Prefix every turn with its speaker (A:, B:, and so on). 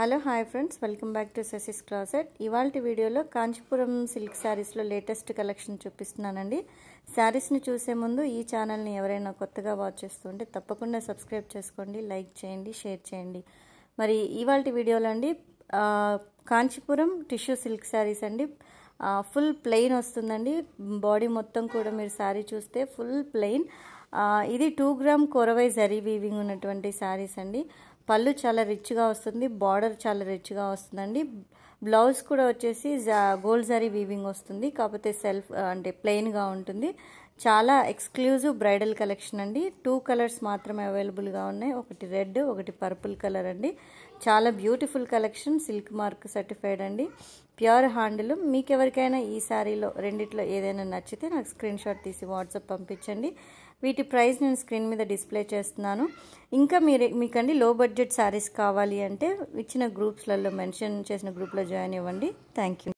A: hello hi friends welcome back to సెసిస్ closet ఇవాళ వీడియోలో కాంచీపురం సిల్క్ శారీస్లో లేటెస్ట్ కలెక్షన్ చూపిస్తున్నానండి శారీస్ని చూసే ముందు ఈ ఛానల్ని ఎవరైనా కొత్తగా వాచ్ చేస్తుంటే తప్పకుండా సబ్స్క్రైబ్ చేసుకోండి లైక్ చేయండి షేర్ చేయండి మరి ఇవాళ వీడియోలో అండి కాంచీపురం టిష్యూ సిల్క్ శారీస్ అండి ఫుల్ ప్లెయిన్ వస్తుందండి బాడీ మొత్తం కూడా మీరు శారీ చూస్తే ఫుల్ ప్లెయిన్ ఇది two gram korvai zari weaving ఉన్నటువంటి శారీస్ అండి పళ్ళు చాలా రిచ్గా వస్తుంది బార్డర్ చాలా రిచ్గా వస్తుందండి బ్లౌజ్ కూడా వచ్చేసి గోల్డ్ జరీ వీవింగ్ వస్తుంది కాకపోతే సెల్ఫ్ అంటే ప్లెయిన్గా ఉంటుంది చాలా ఎక్స్క్లూజివ్ బ్రైడల్ కలెక్షన్ అండి టూ కలర్స్ మాత్రమే అవైలబుల్గా ఉన్నాయి ఒకటి రెడ్ ఒకటి పర్పుల్ కలర్ అండి చాలా beautiful collection silk mark certified అండి ప్యూర్ హ్యాండ్లూమ్ మీకు ఎవరికైనా ఈ శారీలో రెండిట్లో ఏదైనా నచ్చితే నాకు స్క్రీన్ షాట్ తీసి వాట్సాప్ పంపించండి వీటి ప్రైస్ నేను స్క్రీన్ మీద డిస్ప్లే చేస్తున్నాను ఇంకా మీరు మీకండి లో బడ్జెట్ శారీస్ కావాలి అంటే ఇచ్చిన గ్రూప్స్లలో మెన్షన్ చేసిన గ్రూప్లో జాయిన్ ఇవ్వండి థ్యాంక్ యూ